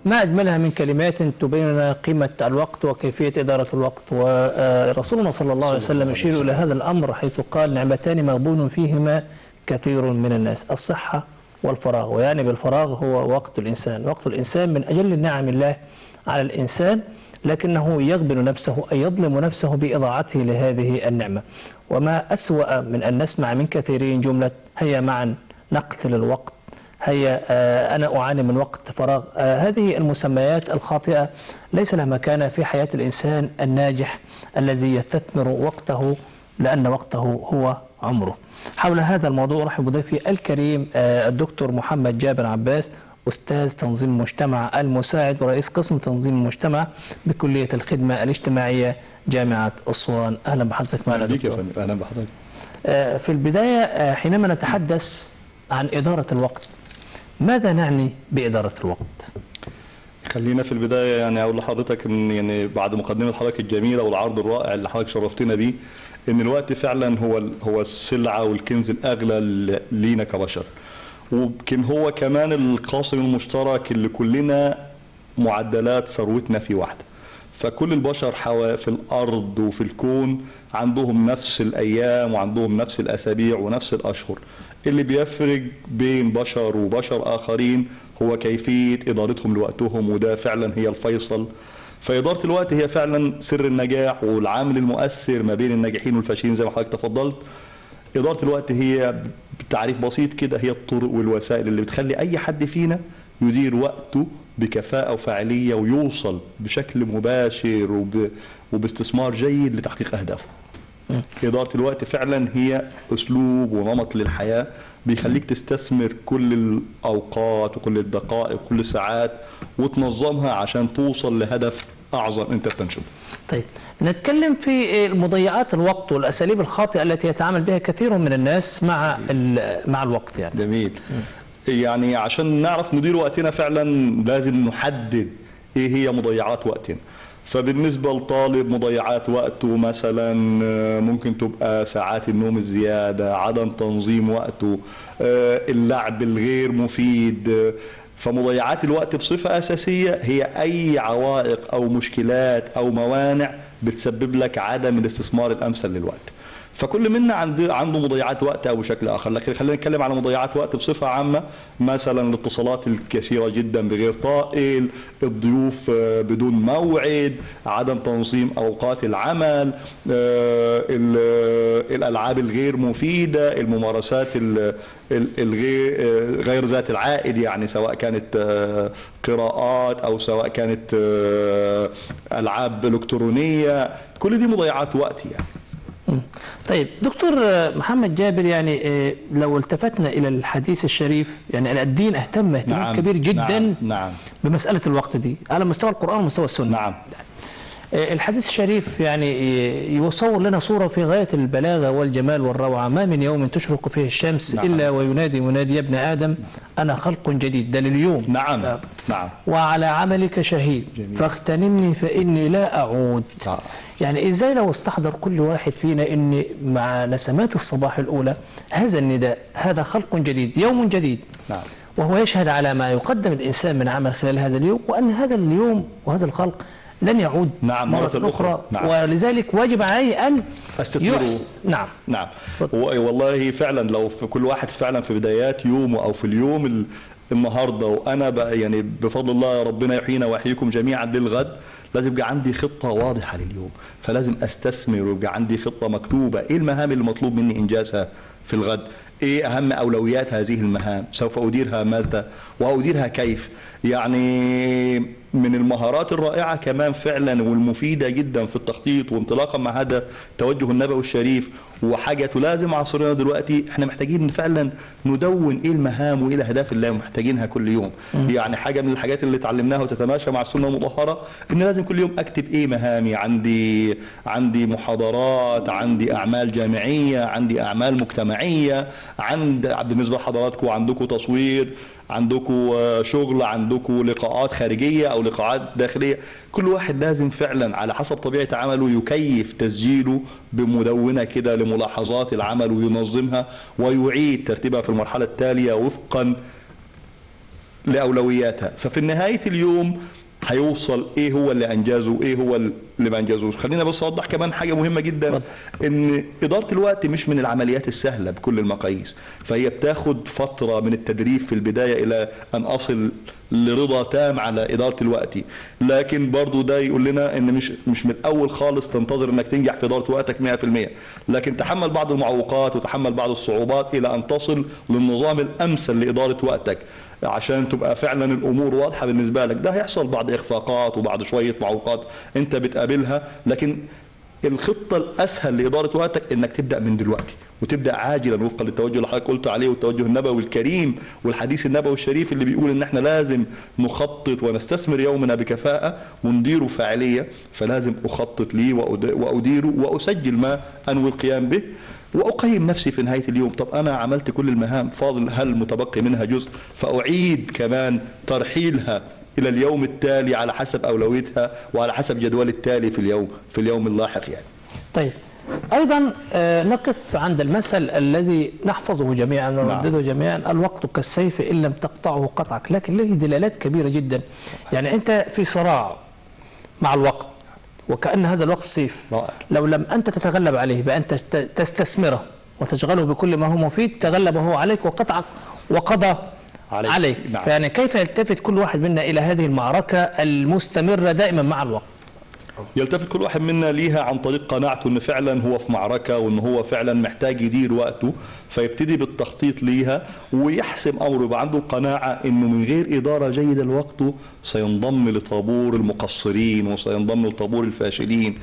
ما أجملها من كلمات تبين لنا قيمة الوقت وكيفية إدارة الوقت ورسولنا صلى الله عليه وسلم يشير إلى هذا الأمر حيث قال نعمتان مغبون فيهما كثير من الناس الصحة والفراغ ويعني بالفراغ هو وقت الإنسان وقت الإنسان من أجل نعم الله على الإنسان لكنه يغبن نفسه أي يظلم نفسه بإضاعته لهذه النعمة وما أسوأ من أن نسمع من كثيرين جملة هيا معا نقتل الوقت هيا آه، أنا أعاني من وقت فراغ آه، هذه المسميات الخاطئة ليس لها مكان في حياة الإنسان الناجح الذي يستثمر وقته لأن وقته هو عمره حول هذا الموضوع رحب بضيفي الكريم آه، الدكتور محمد جابر عباس أستاذ تنظيم المجتمع المساعد ورئيس قسم تنظيم المجتمع بكلية الخدمة الاجتماعية جامعة أسوان أهلا بحضرتك معنا بيك يا دكتور فندم اهلا بحضرتك آه، في البداية آه، حينما نتحدث عن إدارة الوقت ماذا نعني بإدارة الوقت؟ خلينا في البدايه يعني اقول لحضرتك ان يعني بعد مقدمه حضرتك الجميله والعرض الرائع اللي حضرتك شرفتنا بيه ان الوقت فعلا هو ال- هو السلعه والكنز الاغلى ل- لينا كبشر ويمكن هو كمان القاسم المشترك اللي كلنا معدلات ثروتنا في واحده فكل البشر حوا في الارض وفي الكون عندهم نفس الايام وعندهم نفس الاسابيع ونفس الاشهر اللي بيفرق بين بشر وبشر اخرين هو كيفيه ادارتهم لوقتهم وده فعلا هي الفيصل فاداره الوقت هي فعلا سر النجاح والعامل المؤثر ما بين الناجحين والفاشلين زي ما حضرتك تفضلت إدارة الوقت هي بتعريف بسيط كده هي الطرق والوسائل اللي بتخلي أي حد فينا يدير وقته بكفاءة وفاعلية ويوصل بشكل مباشر وب... وباستثمار جيد لتحقيق أهدافه. إدارة الوقت فعلا هي أسلوب ونمط للحياة بيخليك تستثمر كل الأوقات وكل الدقائق وكل الساعات وتنظمها عشان توصل لهدف أعظم أنت بتنشده. طيب نتكلم في مضيعات الوقت والأساليب الخاطئة التي يتعامل بها كثير من الناس مع ال- مع الوقت يعني جميل يعني عشان نعرف ندير وقتنا فعلا لازم نحدد ايه هي مضيعات وقتنا فبالنسبة لطالب مضيعات وقته مثلا آه، ممكن تبقى ساعات النوم الزيادة عدم تنظيم وقته آه، اللعب الغير مفيد آه، فمضيعات الوقت بصفة أساسية هي أي عوائق أو مشكلات أو موانع بتسبب لك عدم الاستثمار الأمثل للوقت فكل منا عنده عنده مضيعات وقت او بشكل اخر لكن خلينا نتكلم على مضيعات وقت بصفه عامه مثلا الاتصالات الكثيره جدا بغير طائل الضيوف آه، بدون موعد عدم تنظيم اوقات العمل آه، ال- آه، الالعاب الغير مفيده الممارسات ال- ال- الغير آه، غير ذات العائد يعني سواء كانت آه، قراءات او سواء كانت آه، العاب الكترونيه كل دي مضيعات وقت يعني مم. طيب دكتور محمد جابر يعني آه، لو التفتنا إلى الحديث الشريف يعني الدين اهتم اهتمام كبير جدا نعم, نعم بمسألة الوقت دي على مستوى القرآن ومستوى السنة نعم آه، الحديث الشريف يعني آه، يصور لنا صورة في غاية البلاغة والجمال والروعة ما من يوم تشرق فيه الشمس نعم. إلا وينادي منادي يا ابن آدم أنا خلق جديد ده لليوم نعم آه. نعم وعلى عملك شهيد جميل. فاغتنمني فإني لا أعود نعم. يعني ازاي لو استحضر كل واحد فينا ان مع نسمات الصباح الاولى هذا النداء هذا خلق جديد يوم جديد نعم وهو يشهد على ما يقدم الانسان من عمل خلال هذا اليوم وان هذا اليوم وهذا الخلق لن يعود نعم، مرة مرة أخرى. أخرى نعم. ولذلك واجب عليه أن استثمروا. يحسن نعم نعم اتفضل. و- والله فعلا لو في كل واحد فعلا في بدايات يومه او في اليوم ال- النهارده وانا بقى يعني بفضل الله ربنا يحيينا ويحييكم جميعا للغد لازم يبقى عندي خطه واضحه لليوم فلازم استثمر ويبقى عندي خطه مكتوبه ايه المهام اللي مطلوب مني انجازها في الغد ايه اهم اولويات هذه المهام سوف اديرها ماذا واديرها كيف يعني من المهارات الرائعة كمان فعلا والمفيدة جدا في التخطيط وانطلاقا مع هذا التوجه النبوي الشريف وحاجة تلازم عصرنا دلوقتي احنا محتاجين فعلا ندون ايه المهام وايه الاهداف اللي محتاجينها كل يوم مم. يعني حاجة من الحاجات اللي اتعلمناها وتتماشى مع السنة المطهرة ان لازم كل يوم اكتب ايه مهامي عندي عندي محاضرات عندي اعمال جامعية عندي اعمال مجتمعية عند بالنسبة لحضراتكم عندكم تصوير عندكم شغل عندكم لقاءات خارجية او لقاءات داخلية كل واحد لازم فعلا على حسب طبيعة عمله يكيف تسجيله بمدونة كده لملاحظات العمل وينظمها ويعيد ترتيبها في المرحلة التالية وفقا لاولوياتها ففي نهايه اليوم هيوصل ايه هو اللي انجزه وايه هو اللي ما انجزوش خلينا بس اوضح كمان حاجه مهمه جدا اتفضل. ان اداره الوقت مش من العمليات السهله بكل المقاييس فهي بتاخد فتره من التدريب في البدايه الى ان اصل لرضا تام على اداره الوقت لكن برضو ده يقول لنا ان مش مش من الاول خالص تنتظر انك تنجح في اداره وقتك 100% لكن تحمل بعض المعوقات وتحمل بعض الصعوبات الى ان تصل للنظام الامثل لاداره وقتك عشان تبقى فعلا الامور واضحه بالنسبه لك ده هيحصل بعض اخفاقات وبعد شويه معوقات انت بتقابلها لكن الخطه الاسهل لاداره وقتك انك تبدا من دلوقتي وتبدا عاجلا وفقا للتوجه اللي حضرتك قلت عليه والتوجه النبوي الكريم والحديث النبوي الشريف اللي بيقول ان احنا لازم نخطط ونستثمر يومنا بكفاءه ونديره فاعليه فلازم اخطط ليه وأد- واديره واسجل ما انوي القيام به واقيم نفسي في نهايه اليوم طب انا عملت كل المهام فاضل هل متبقي منها جزء فاعيد كمان ترحيلها الى اليوم التالي على حسب اولويتها وعلى حسب جدول التالي في اليوم في اليوم اللاحق يعني طيب أيضا آه، نقف عند المثل الذي نحفظه جميعا ونردده جميعا الوقت كالسيف إن لم تقطعه قطعك لكن له دلالات كبيرة جدا يعني أنت في صراع مع الوقت وكأن هذا الوقت سيف رائع لو لم أنت تتغلب عليه بأن تست- تستثمره وتشغله بكل ما هو مفيد تغلب هو عليك وقطعك وقضى عليك. عليك, نعم. فيعني كيف يلتفت كل واحد منا إلى هذه المعركة المستمرة دائما مع الوقت يلتفت كل واحد منا ليها عن طريق قناعته ان فعلا هو في معركة وان هو فعلا محتاج يدير وقته فيبتدي بالتخطيط ليها ويحسم امره يبقى عنده قناعة انه من غير ادارة جيدة لوقته سينضم لطابور المقصرين وسينضم لطابور الفاشلين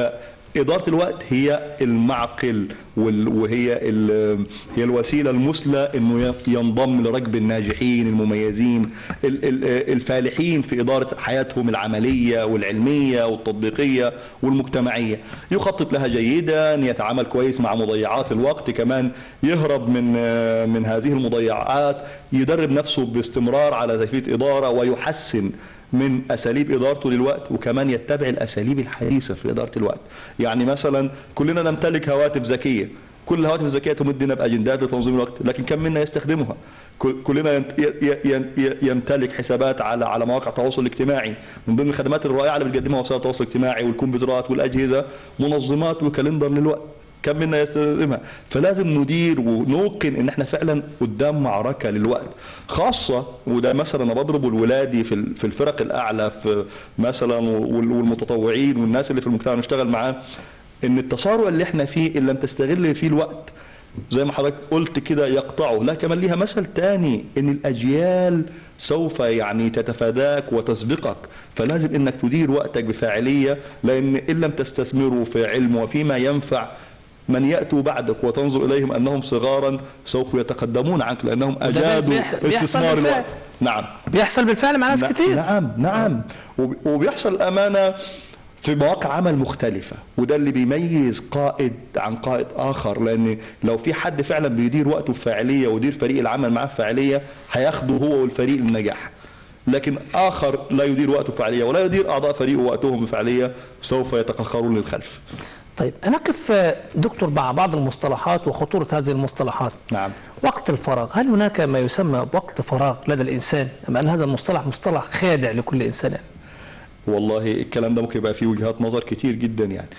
فإدارة الوقت هي المعقل وال- وهي ال- هي الوسيلة المثلى انه ينضم لركب الناجحين المميزين ال- ال- الفالحين في إدارة حياتهم العملية والعلمية والتطبيقية والمجتمعية يخطط لها جيدا يتعامل كويس مع مضيعات الوقت كمان يهرب من من هذه المضيعات يدرب نفسه باستمرار على كيفية إدارة ويحسن من اساليب ادارته للوقت وكمان يتبع الاساليب الحديثه في اداره الوقت يعني مثلا كلنا نمتلك هواتف ذكيه كل الهواتف الذكيه تمدنا باجندات لتنظيم الوقت لكن كم منا يستخدمها كل- كلنا ينت- ي- ي- ي- يمتلك حسابات على على مواقع التواصل الاجتماعي من ضمن الخدمات الرائعه اللي بتقدمها وسائل التواصل الاجتماعي والكمبيوترات والاجهزه منظمات وكالندر للوقت كم منا يستخدمها فلازم ندير ونوقن ان احنا فعلا قدام معركه للوقت خاصه وده مثلا انا بضربه لولادي في ال- في الفرق الاعلى في مثلا وال- والمتطوعين والناس اللي في المجتمع نشتغل معاه ان التصارع اللي احنا فيه ان لم تستغل فيه الوقت زي ما حضرتك قلت كده يقطعه لا كمان ليها مثل تاني ان الاجيال سوف يعني تتفاداك وتسبقك فلازم انك تدير وقتك بفاعلية لان ان لم تستثمره في علم وفيما ينفع من يأتوا بعدك وتنظر إليهم أنهم صغارا سوف يتقدمون عنك لأنهم أجادوا بيح- بيحصل استثمار بالفعل. الوقت نعم بيحصل بالفعل مع ناس ن- كتير نعم نعم وب- وبيحصل أمانة في مواقع عمل مختلفة وده اللي بيميز قائد عن قائد آخر لأن لو في حد فعلا بيدير وقته بفاعلية ويدير فريق العمل معاه بفاعلية هياخده هو والفريق النجاح لكن آخر لا يدير وقته بفاعلية ولا يدير أعضاء فريقه وقتهم بفاعلية سوف يتقهقرون للخلف طيب نقف آه، دكتور مع بعض المصطلحات وخطورة هذه المصطلحات نعم وقت الفراغ هل هناك ما يسمى بوقت فراغ لدى الإنسان أم أن هذا المصطلح مصطلح خادع لكل إنسان يعني؟ والله الكلام ده ممكن يبقى فيه وجهات نظر كتير جدا يعني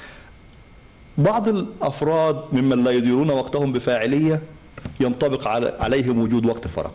بعض الافراد ممن لا يديرون وقتهم بفاعليه ينطبق على عليهم وجود وقت فراغ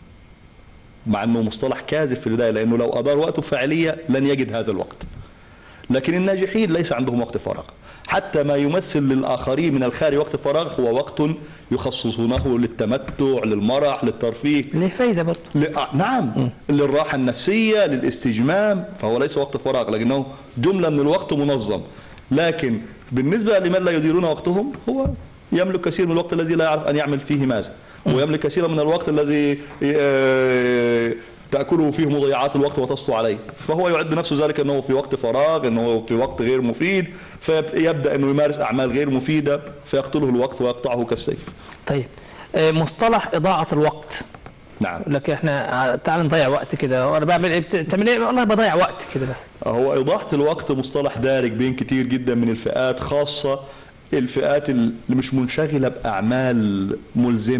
مع انه مصطلح كاذب في البدايه لانه لو ادار وقته بفاعليه لن يجد هذا الوقت لكن الناجحين ليس عندهم وقت فراغ حتى ما يمثل للآخرين من الخارج وقت فراغ هو وقت يخصصونه للتمتع للمرح للترفيه ليه فايدة برضه ل... آه، نعم للراحة النفسية للاستجمام فهو ليس وقت فراغ لكنه جملة من الوقت منظم لكن بالنسبة لمن لا يديرون وقتهم هو يملك كثير من الوقت الذي لا يعرف أن يعمل فيه ماذا ويملك كثيرا من الوقت الذي آه، تأكله فيه مضيعات الوقت وتصفو عليه فهو يعد نفسه ذلك أنه في وقت فراغ أنه في وقت غير مفيد فيبدأ أنه يمارس أعمال غير مفيدة فيقتله الوقت ويقطعه كالسيف طيب آه، مصطلح إضاعة الوقت نعم يقول لك احنا تعال نضيع وقت كده وانا بعمل ايه بت- بتعمل ايه والله بضيع وقت كده بس هو إضاحة الوقت مصطلح دارج بين كتير جدا من الفئات خاصة الفئات اللي مش منشغلة بأعمال ملزمة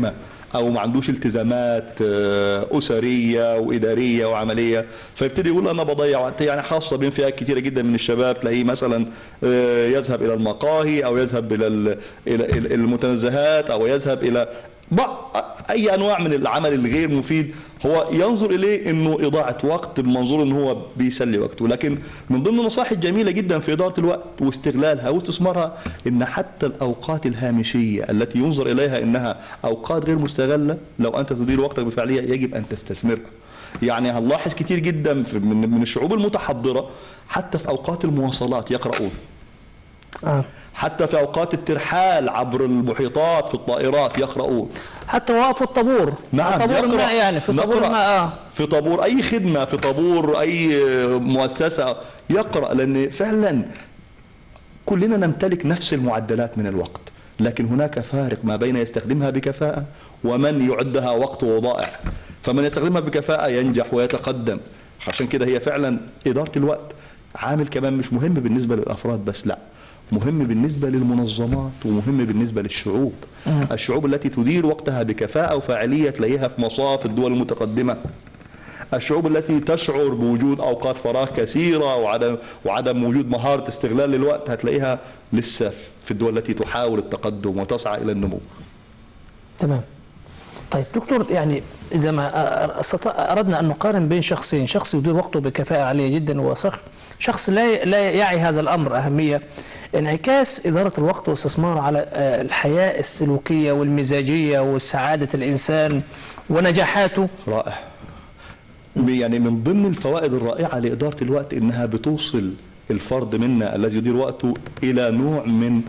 او ما عندوش التزامات آه، اسريه واداريه وعمليه فيبتدي يقول انا بضيع وقت يعني خاصه بين فئات كتيره جدا من الشباب تلاقيه مثلا آه، يذهب الى المقاهي او يذهب الى ال- الى إلى المتنزهات او يذهب الى بعض اي انواع من العمل الغير مفيد هو ينظر اليه انه اضاعه وقت بمنظور ان هو بيسلي وقته لكن من ضمن النصائح الجميله جدا في اداره الوقت واستغلالها واستثمارها ان حتى الاوقات الهامشيه التي ينظر اليها انها اوقات غير مستغله لو انت تدير وقتك بفعاليه يجب ان تستثمرها يعني هنلاحظ كتير جدا في- من من الشعوب المتحضره حتى في اوقات المواصلات يقرؤون آه. حتى في اوقات الترحال عبر المحيطات في الطائرات يقرؤون حتى وقف الطابور نعم، طابور يقرأ. الماء يعني في طابور نقرأ. الماء اه في طابور اي خدمه في طابور اي مؤسسه يقرا لان فعلا كلنا نمتلك نفس المعدلات من الوقت لكن هناك فارق ما بين يستخدمها بكفاءه ومن يعدها وقت وضائع فمن يستخدمها بكفاءه ينجح ويتقدم عشان كده هي فعلا اداره الوقت عامل كمان مش مهم بالنسبه للافراد بس لا مهم بالنسبة للمنظمات ومهم بالنسبة للشعوب مم. الشعوب التي تدير وقتها بكفاءة وفاعلية تلاقيها في مصاف الدول المتقدمة الشعوب التي تشعر بوجود اوقات فراغ كثيره وعدم وعدم وجود مهاره استغلال للوقت هتلاقيها لسه في الدول التي تحاول التقدم وتسعى الى النمو. تمام طيب دكتور يعني إذا ما أستط- أردنا أن نقارن بين شخصين شخص يدير وقته بكفاءة عالية جدا وشخص شخص لا لا يعي هذا الأمر أهمية انعكاس إدارة الوقت واستثمار على آه، الحياة السلوكية والمزاجية وسعادة الإنسان ونجاحاته رائع. يعني من ضمن الفوائد الرائعه لاداره الوقت انها بتوصل الفرد منا الذي يدير وقته الى نوع من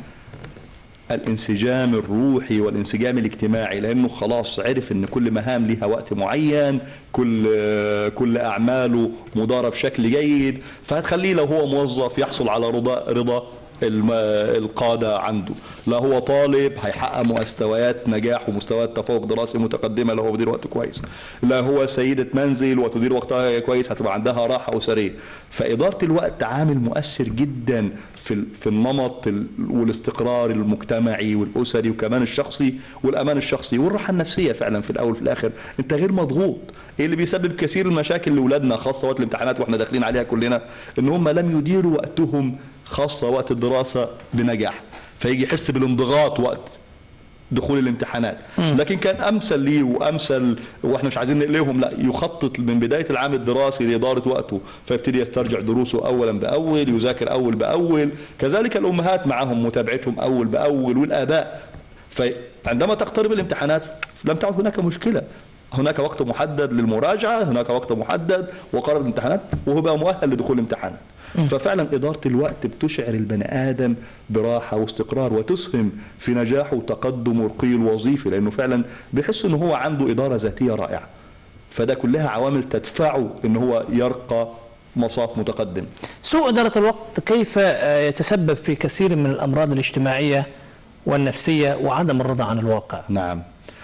الانسجام الروحي والانسجام الاجتماعي لانه خلاص عرف ان كل مهام لها وقت معين كل كل اعماله مداره بشكل جيد فهتخليه لو هو موظف يحصل على رضا رضا الم- القادة عنده لا هو طالب هيحقق مستويات نجاح ومستويات تفوق دراسي متقدمة لو هو بيدير وقته كويس لا هو سيدة منزل وتدير وقتها كويس هتبقى عندها راحة أسرية فإدارة الوقت عامل مؤثر جدا في ال- في النمط ال- والاستقرار المجتمعي والأسري وكمان الشخصي والأمان الشخصي والراحة النفسية فعلا في الأول وفي الآخر أنت غير مضغوط ايه اللي بيسبب كثير المشاكل لاولادنا خاصه وقت الامتحانات واحنا داخلين عليها كلنا ان هم لم يديروا وقتهم خاصه وقت الدراسه بنجاح فيجي يحس بالانضغاط وقت دخول الامتحانات مم. لكن كان امثل ليه وامثل واحنا مش عايزين نقلهم لا يخطط من بدايه العام الدراسي لاداره وقته فيبتدي يسترجع دروسه اولا باول يذاكر اول باول كذلك الامهات معهم متابعتهم اول باول والاباء فعندما تقترب الامتحانات لم تعد هناك مشكله هناك وقت محدد للمراجعه هناك وقت محدد وقرب الامتحانات وهو بقى مؤهل لدخول الامتحانات مم. ففعلا إدارة الوقت بتشعر البني آدم براحة واستقرار وتسهم في نجاحه وتقدمه ورقيه الوظيفي لأنه فعلا بيحس إن هو عنده إدارة ذاتية رائعة فده كلها عوامل تدفعه إن هو يرقى مصاف متقدم سوء إدارة الوقت كيف آه، يتسبب في كثير من الأمراض الاجتماعية والنفسية وعدم الرضا عن الواقع نعم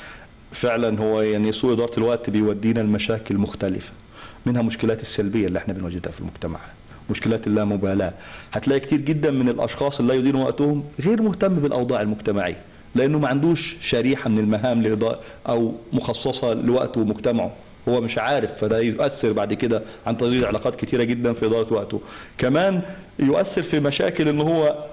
فعلا هو يعني سوء إدارة الوقت بيودينا لمشاكل مختلفة منها مشكلات السلبية اللي احنا بنواجهها في المجتمع مشكلات اللامبالاة هتلاقي كتير جدا من الأشخاص اللي لا يديرون وقتهم غير مهتم بالأوضاع المجتمعية لأنه ما عندوش شريحة من المهام لإضاءة أو مخصصة لوقته ومجتمعه هو مش عارف فده يؤثر بعد كده عن تغيير علاقات كتيرة جدا في إدارة وقته كمان يؤثر في مشاكل ان هو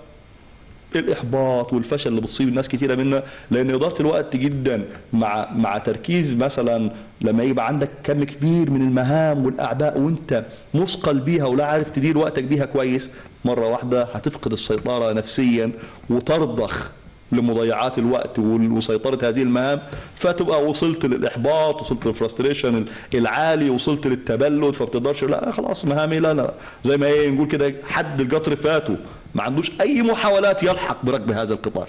الاحباط والفشل اللي بتصيب الناس كتيره منا لان اداره الوقت جدا مع مع تركيز مثلا لما يبقى عندك كم كبير من المهام والاعباء وانت مثقل بيها ولا عارف تدير وقتك بيها كويس مره واحده هتفقد السيطره نفسيا وترضخ لمضيعات الوقت وال- وسيطرة هذه المهام فتبقى وصلت للإحباط وصلت للفرستريشن العالي وصلت للتبلد فبتقدرش لا خلاص مهامي لا لا زي ما ايه نقول كده حد القطر فاته ما عندوش أي محاولات يلحق بركب هذا القطار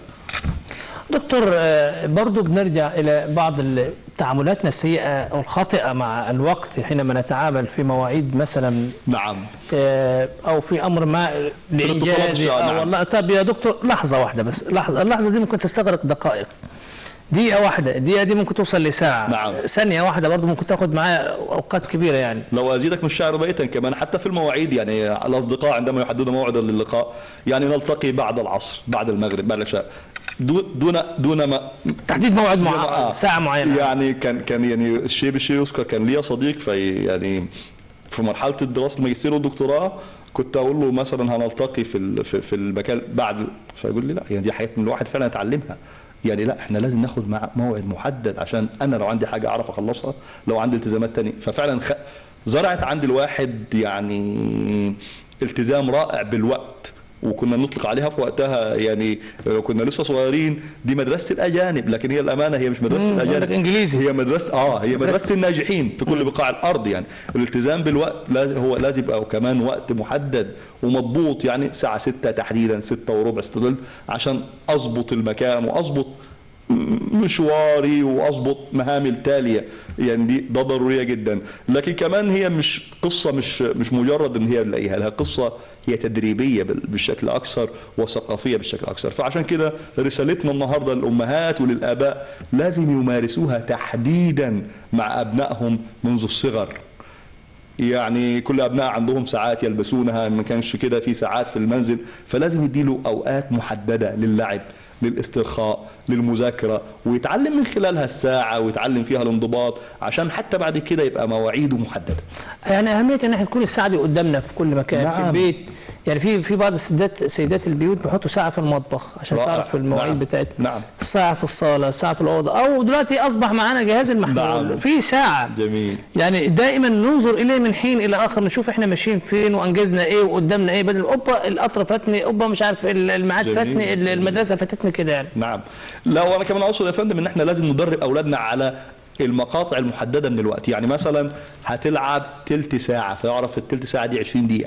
دكتور آه، برضو بنرجع إلى بعض التعاملات السيئة أو الخاطئة مع الوقت حينما نتعامل في مواعيد مثلا نعم آه، او في امر ما الاتصالات لانجاز الشائعة، اه نعم. والله طب يا دكتور لحظه واحده بس لحظه اللحظه دي ممكن تستغرق دقائق دقيقة واحدة الدقيقة دي ممكن توصل لساعة نعم. ثانية واحدة برضه ممكن تاخد معايا أوقات كبيرة يعني لو ازيدك من الشعر بيتا كمان حتى في المواعيد يعني الاصدقاء عندما يحددوا موعدا للقاء يعني نلتقي بعد العصر بعد المغرب بعد العشاء دون دون دون ما تحديد موعد دون- مع آه. ساعة معينة يعني كان كان يعني الشيء بالشيء يذكر كان ليا صديق في يعني في مرحله الدراسه الماجستير والدكتوراه كنت اقول له مثلا هنلتقي في ال- في, في المكان بعد فيقول لي لا يعني دي حاجات من الواحد فعلا يتعلمها يعني لا احنا لازم ناخد مع موعد محدد عشان انا لو عندي حاجه اعرف اخلصها لو عندي التزامات تانية ففعلا خ... زرعت عند الواحد يعني التزام رائع بالوقت وكنا نطلق عليها في وقتها يعني لو كنا لسه صغيرين دي مدرسه الاجانب لكن هي الامانه هي مش مدرسه مم، الاجانب عندك إنجليزي. هي مدرسه اه هي مدرسه الناجحين في كل بقاع الارض يعني الالتزام بالوقت لازم هو لازم يبقى كمان وقت محدد ومضبوط يعني الساعه 6 تحديدا 6 وربع 6 ثلث عشان اظبط المكان واظبط مشواري واظبط مهامي التاليه يعني دي ده ضروريه جدا لكن كمان هي مش قصه مش مش مجرد ان هي نلاقيها لها قصه هي تدريبيه بال- بشكل اكثر وثقافيه بشكل اكثر فعشان كده رسالتنا النهارده للامهات وللاباء لازم يمارسوها تحديدا مع ابنائهم منذ الصغر يعني كل ابناء عندهم ساعات يلبسونها ما كانش كده في ساعات في المنزل فلازم يديله اوقات محدده للعب للاسترخاء للمذاكره ويتعلم من خلالها الساعه ويتعلم فيها الانضباط عشان حتى بعد كده يبقى مواعيده محدده يعني أهمية إن احنا تكون الساعة دي قدامنا في كل مكان في نعم. البيت يعني في في بعض السيدات سيدات البيوت بيحطوا ساعة في المطبخ عشان رائع. تعرف المواعيد نعم. بتاعتها نعم ساعة في الصالة ساعة في الأوضة أو دلوقتي أصبح معانا جهاز المحمول نعم. في ساعة جميل يعني دائما ننظر اليه من حين الى اخر نشوف احنا ماشيين فين وانجزنا ايه وقدامنا ايه بدل اوبا القطر فاتني اوبا مش عارف ال- الميعاد جميل. فاتني ال- جميل. المدرسه فاتتني كده يعني نعم لا وانا كمان اقصد يا فندم ان احنا لازم ندرب اولادنا على المقاطع المحدده من الوقت يعني مثلا هتلعب تلت ساعه فيعرف التلت ساعه دي 20 دقيقه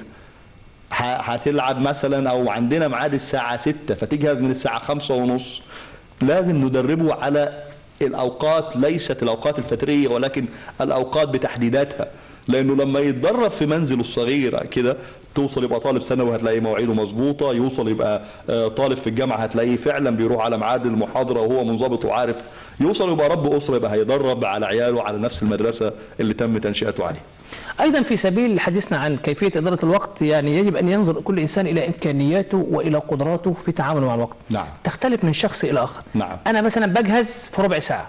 ه- هتلعب مثلا او عندنا ميعاد الساعه 6 فتجهز من الساعه 5 ونص لازم ندربه على الاوقات ليست الاوقات الفتريه ولكن الاوقات بتحديداتها لانه لما يتدرب في منزله الصغير كده توصل يبقى طالب ثانوي هتلاقي مواعيده مظبوطه يوصل يبقى آه، طالب في الجامعه هتلاقيه فعلا بيروح على ميعاد المحاضره وهو منضبط وعارف يوصل يبقى رب اسره يبقى هيدرب على عياله على نفس المدرسه اللي تم تنشئته عليها ايضا في سبيل حديثنا عن كيفيه اداره الوقت يعني يجب ان ينظر كل انسان الى امكانياته والى قدراته في التعامل مع الوقت نعم تختلف من شخص الى اخر نعم انا مثلا بجهز في ربع ساعه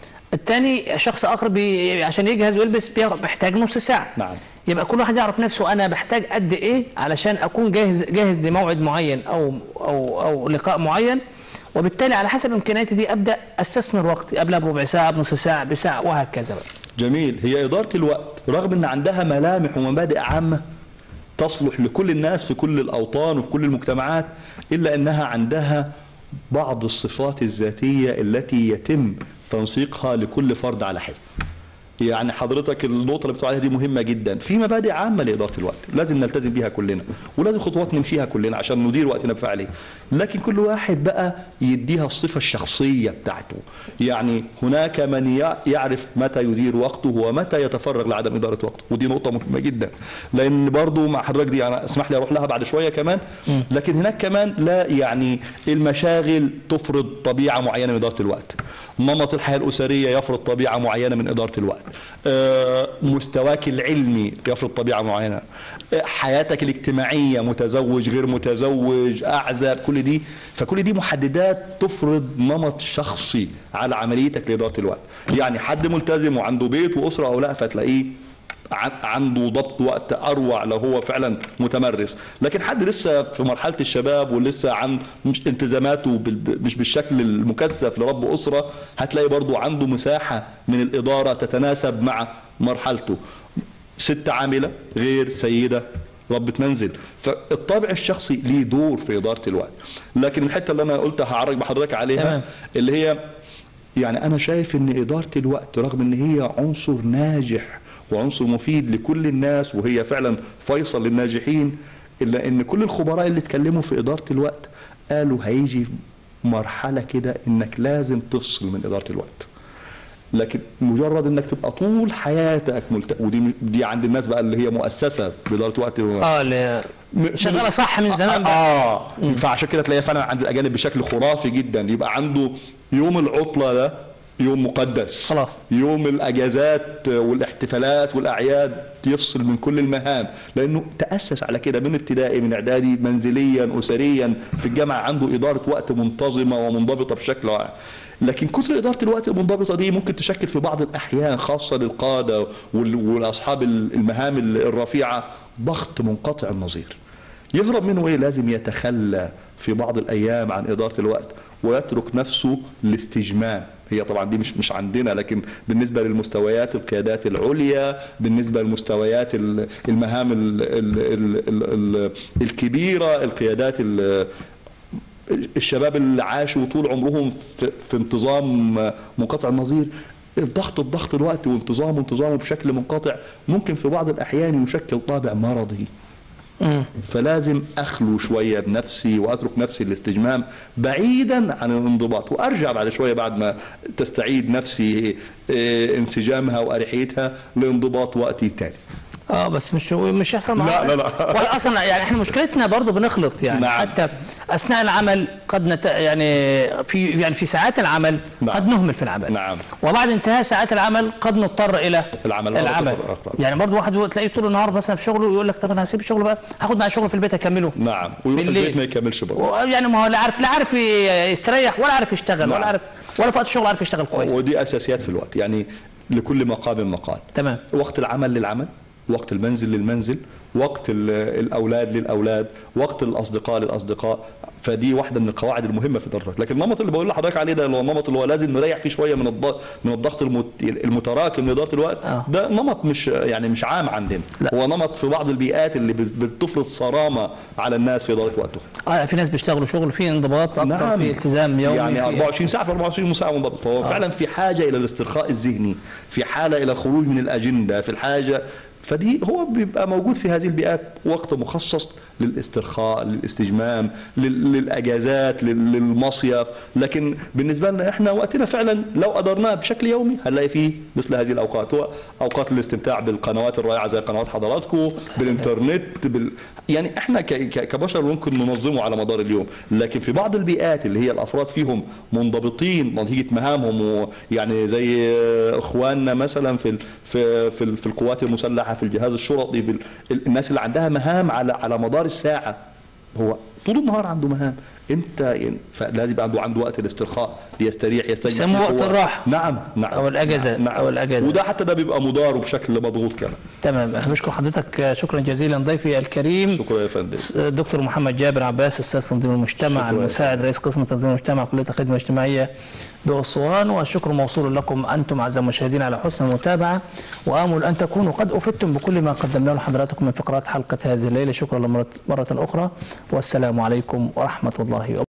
الثاني شخص اخر بي عشان يجهز ويلبس بياخد- محتاج نص ساعه نعم يبقى كل واحد يعرف نفسه انا بحتاج قد ايه علشان اكون جاهز جاهز لموعد معين او او او لقاء معين وبالتالي على حسب امكانياتي دي ابدا استثمر وقتي قبلها بربع ساعه بنص ساعه بساعه وهكذا بقى. جميل هي إدارة الوقت رغم أن عندها ملامح ومبادئ عامة تصلح لكل الناس في كل الأوطان وفي كل المجتمعات إلا أنها عندها بعض الصفات الذاتية التي يتم تنسيقها لكل فرد على حد يعني حضرتك النقطة اللي بتقول عليها دي مهمة جدا في مبادئ عامة لإدارة الوقت لازم نلتزم بيها كلنا ولازم خطوات نمشيها كلنا عشان ندير وقتنا بفعالية لكن كل واحد بقى يديها الصفة الشخصية بتاعته يعني هناك من يع- يعرف متى يدير وقته ومتى يتفرغ لعدم إدارة وقته ودي نقطة مهمة جدا لأن برضو مع حضرتك دي أنا اسمح لي أروح لها بعد شوية كمان مم. لكن هناك كمان لا يعني المشاغل تفرض طبيعة معينة من إدارة الوقت نمط الحياة الأسرية يفرض طبيعة معينة من إدارة الوقت آه، مستواك العلمي يفرض طبيعة معينة آه، حياتك الاجتماعية متزوج غير متزوج أعزب كل دي فكل دي محددات تفرض نمط شخصي على عمليتك لإدارة الوقت يعني حد ملتزم وعنده بيت وأسرة أو لا فتلاقيه عن- عنده ضبط وقت اروع لو هو فعلا متمرس لكن حد لسه في مرحله الشباب ولسه عن مش التزاماته بال- مش بالشكل المكثف لرب اسره هتلاقي برضو عنده مساحه من الاداره تتناسب مع مرحلته ست عامله غير سيده ربة منزل فالطابع الشخصي ليه دور في إدارة الوقت لكن الحتة اللي أنا قلت هعرج بحضرتك عليها تمام. اللي هي يعني انا شايف ان ادارة الوقت رغم ان هي عنصر ناجح وعنصر مفيد لكل الناس وهي فعلا فيصل للناجحين الا ان كل الخبراء اللي اتكلموا في ادارة الوقت قالوا هيجي مرحلة كده انك لازم تفصل من ادارة الوقت لكن مجرد انك تبقى طول حياتك ملت... ودي دي عند الناس بقى اللي هي مؤسسه باداره وقت اه ل- شغاله صح من زمان بقى اه فعشان كده تلاقيها فعلا عند الاجانب بشكل خرافي جدا يبقى عنده يوم العطله ده يوم مقدس خلاص. يوم الاجازات والاحتفالات والاعياد يفصل من كل المهام لانه تاسس على كده من ابتدائي من اعدادي منزليا اسريا في الجامعه عنده اداره وقت منتظمه ومنضبطه بشكل واعي لكن كثر اداره الوقت المنضبطه دي ممكن تشكل في بعض الاحيان خاصه للقاده وال- والاصحاب المهام الرفيعه ضغط منقطع النظير يهرب منه ايه لازم يتخلى في بعض الايام عن اداره الوقت ويترك نفسه الاستجمام هي طبعا دي مش مش عندنا لكن بالنسبه للمستويات القيادات العليا بالنسبه للمستويات ال- المهام ال ال ال ال ال الكبيره القيادات ال- الشباب اللي عاشوا طول عمرهم في, في انتظام منقطع النظير الضغط الضغط الوقت وانتظامه انتظامه بشكل منقطع ممكن في بعض الاحيان يشكل طابع مرضي مم. فلازم اخلو شويه بنفسي واترك نفسي الاستجمام بعيدا عن الانضباط وارجع بعد شويه بعد ما تستعيد نفسي آه، انسجامها واريحيتها لانضباط وقتي تاني اه بس مش مش هيحصل لا، معانا لا، لا. ولا اصلا يعني احنا مشكلتنا برضو بنخلط يعني نعم. حتى اثناء العمل قد نت... يعني في يعني في ساعات العمل نعم. قد نهمل في العمل نعم. وبعد انتهاء ساعات العمل قد نضطر الى العمل. العمل آه، آه، آه. يعني برضو واحد تلاقيه طول النهار مثلا في شغله ويقول لك طب انا هسيب الشغل بقى هاخد معايا شغل في البيت اكمله نعم ويروح بالليل. البيت ما يكملش برضه يعني ما هو لا عارف لا عارف يستريح ولا عارف يشتغل نعم. ولا عارف ولا في وقت الشغل عارف يشتغل كويس ودي اساسيات في الوقت يعني لكل مقام مقال تمام وقت العمل للعمل وقت المنزل للمنزل وقت ال- الاولاد للاولاد وقت الاصدقاء للاصدقاء فدي واحده من القواعد المهمه في الدرجات لكن النمط اللي بقول لحضرتك عليه ده اللي هو النمط اللي هو لازم نريح فيه شويه من الضغط من الضغط المت- المتراكم لاداره الوقت آه. ده نمط مش يعني مش عام عندنا لا. هو نمط في بعض البيئات اللي بت- بتفرض صرامه على الناس في اداره وقتهم اه في ناس بيشتغلوا شغل فيه انضباط اكتر في التزام يومي يعني في- 24 ساعه في 24 ساعه منضبط فهو آه. فعلا في حاجه الى الاسترخاء الذهني في حاله الى الخروج من الاجنده في الحاجه فدي هو بيبقى موجود في هذه البيئات وقت مخصص للاسترخاء للاستجمام لل- للاجازات لل- للمصيف لكن بالنسبه لنا احنا وقتنا فعلا لو قدرناه بشكل يومي هنلاقي فيه مثل هذه الاوقات هو اوقات الاستمتاع بالقنوات الرائعه زي قنوات حضراتكم بالانترنت بال... يعني احنا ك... ك- كبشر ممكن ننظمه على مدار اليوم لكن في بعض البيئات اللي هي الافراد فيهم منضبطين نتيجه مهامهم ويعني زي اخواننا مثلا في ال... في في, ال... في القوات المسلحه في الجهاز الشرطي بال... ال- الناس اللي عندها مهام على على مدار الساعه هو طول النهار عنده مهام امتى يعني فلازم يبقى عنده عنده وقت الاسترخاء ليستريح يستجمع يسموه فيه وقت قوة. الراحة. نعم نعم أو الأجازة، نعم. أو الأجازة. وده حتى ده بيبقى مدار بشكل مضغوط كمان تمام أنا بشكر حضرتك شكرا جزيلا ضيفي الكريم شكرا يا فندم دكتور محمد جابر عباس استاذ تنظيم المجتمع شكرا. المساعد رئيس قسم تنظيم المجتمع كليه الخدمه الاجتماعيه بأسوان والشكر موصول لكم انتم اعزائي المشاهدين على حسن المتابعه وامل ان تكونوا قد افدتم بكل ما قدمناه لحضراتكم من فقرات حلقه هذه الليله شكرا لمرة- مره اخرى والسلام عليكم ورحمه الله وبركاته